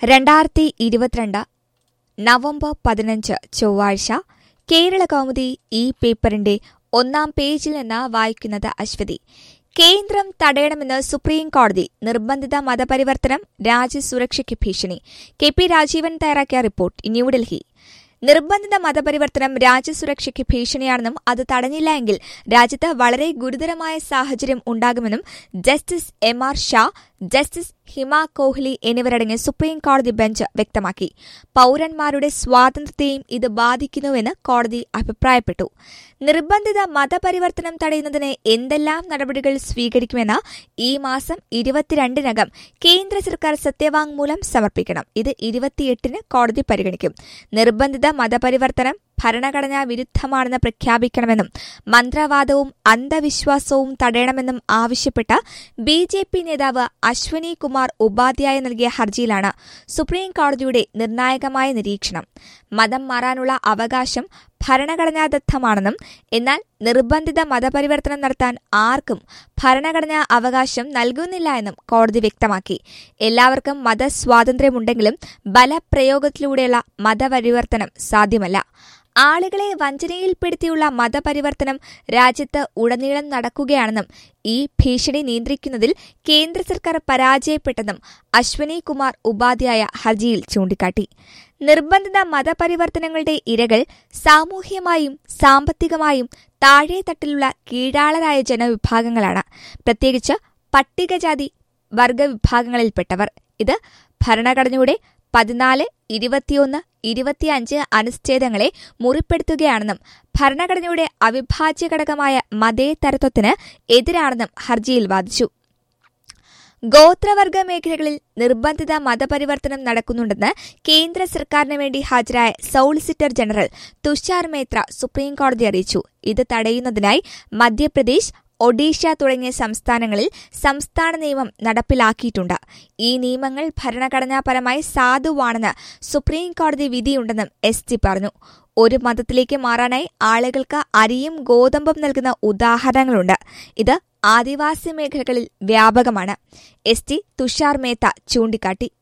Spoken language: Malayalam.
രണ്ടായിരത്തി ഇരുപത്തിരണ്ട് നവംബർ പതിനഞ്ച് ചൊവ്വാഴ്ച കേരള കൗമുദി ഈ പേപ്പറിന്റെ ഒന്നാം പേജിൽ നിന്ന് വായിക്കുന്നത് അശ്വതി കേന്ദ്രം തടയണമെന്ന് സുപ്രീം കോടതി നിർബന്ധിത മതപരിവർത്തനം രാജ്യസുരക്ഷയ്ക്ക് ഭീഷണി കെ പി രാജീവൻ തയ്യാറാക്കിയ റിപ്പോർട്ട് ന്യൂഡൽഹി നിർബന്ധിത മതപരിവർത്തനം രാജ്യസുരക്ഷയ്ക്ക് ഭീഷണിയാണെന്നും അത് തടഞ്ഞില്ല എങ്കിൽ രാജ്യത്ത് വളരെ ഗുരുതരമായ സാഹചര്യം ഉണ്ടാകുമെന്നും justice M R Shah justice Hima Kohli എന്നിവരടങ്ങിയ സുപ്രീം കോടതി ബെഞ്ച് വ്യക്തമാക്കി പൌരന്മാരുടെ സ്വാതന്ത്ര്യത്തെയും ഇത് ബാധിക്കുന്നുവെന്ന് കോടതി അഭിപ്രായപ്പെട്ടു നിർബന്ധിത മതപരിവർത്തനം തടയുന്നതിന് എന്തെല്ലാം നടപടികൾ സ്വീകരിക്കുമെന്ന് ഈ മാസം ഇരുപത്തിരണ്ടിനകം കേന്ദ്ര സർക്കാർ സത്യവാങ്മൂലം സമർപ്പിക്കണം ഇത് ഇരുപത്തിയെട്ടിന് കോടതി പരിഗണിക്കും നിർബന്ധിത മതപരിവർത്തനം ഭരണഘടനാ വിരുദ്ധമാണെന്ന് പ്രഖ്യാപിക്കണമെന്നും മന്ത്രവാദവും അന്ധവിശ്വാസവും തടയണമെന്നും ആവശ്യപ്പെട്ട ബി ജെ പി നേതാവ് അശ്വനി കുമാർ ഉപാധ്യായ നൽകിയ ഹർജിയിലാണ് സുപ്രീം കോടതിയുടെ നിർണായകമായ നിരീക്ഷണം മതം മാറാനുള്ള അവകാശം ഭരണഘടനാദത്തമാണെന്നും എന്നാൽ നിർബന്ധിത മതപരിവർത്തനം നടത്താൻ ആർക്കും ഭരണഘടനാ അവകാശം നൽകുന്നില്ല എന്നും കോടതി വ്യക്തമാക്കി എല്ലാവർക്കും മതസ്വാതന്ത്ര്യമുണ്ടെങ്കിലും ബലപ്രയോഗത്തിലൂടെയുള്ള മതപരിവർത്തനം സാധ്യമല്ല ആളുകളെ വഞ്ചനയിൽപ്പെടുത്തിയുള്ള മതപരിവർത്തനം രാജ്യത്ത് ഉടനീളം നടക്കുകയാണെന്നും ഈ ഭീഷണി നിയന്ത്രിക്കുന്നതിൽ കേന്ദ്ര സർക്കാർ പരാജയപ്പെട്ടെന്നും അശ്വനി കുമാർ ഉപാധ്യായ ഹർജിയിൽ ചൂണ്ടിക്കാട്ടി നിർബന്ധിത മതപരിവർത്തനങ്ങളുടെ ഇരകൾ സാമൂഹ്യമായും സാമ്പത്തികമായും താഴെത്തട്ടിലുള്ള കീഴാളരായ ജനവിഭാഗങ്ങളാണ് പ്രത്യേകിച്ച് പട്ടികജാതി വർഗവിഭാഗങ്ങളിൽപ്പെട്ടവർ ഇത് ഭരണഘടനയുടെ പതിനാല് ഇരുപത്തിയൊന്ന് ഇരുപത്തിയഞ്ച് അനുച്ഛേദങ്ങളെ മുറിപ്പെടുത്തുകയാണെന്നും ഭരണഘടനയുടെ അവിഭാജ്യ ഘടകമായ മതേതരത്വത്തിന് എതിരാണെന്നും ഹർജിയിൽ വാദിച്ചു ഗോത്രവർഗ മേഖലകളിൽ നിർബന്ധിത മതപരിവർത്തനം നടക്കുന്നുണ്ടെന്ന് കേന്ദ്ര സർക്കാരിന് വേണ്ടി ഹാജരായ സോളിസിറ്റർ ജനറൽ തുഷാർ മേത്ര സുപ്രീംകോടതി അറിയിച്ചു ഇത് തടയുന്നതിനായി മധ്യപ്രദേശ് ഒഡീഷ തുടങ്ങിയ സംസ്ഥാനങ്ങളിൽ സംസ്ഥാന നിയമം നടപ്പിലാക്കിയിട്ടുണ്ട് ഈ നിയമങ്ങൾ ഭരണഘടനാപരമായി സാധുവാണെന്ന് സുപ്രീം കോടതി വിധിയുണ്ടെന്നും എസ് ടി പറഞ്ഞു ഒരു മതത്തിലേക്ക് മാറാനായി ആളുകൾക്ക് അരിയും ഗോതമ്പും നൽകുന്ന ഉദാഹരണങ്ങളുണ്ട് ഇത് ആദിവാസി മേഖലകളിൽ വ്യാപകമാണ് എസ് ടി തുഷാർ മേത്ത ചൂണ്ടിക്കാട്ടി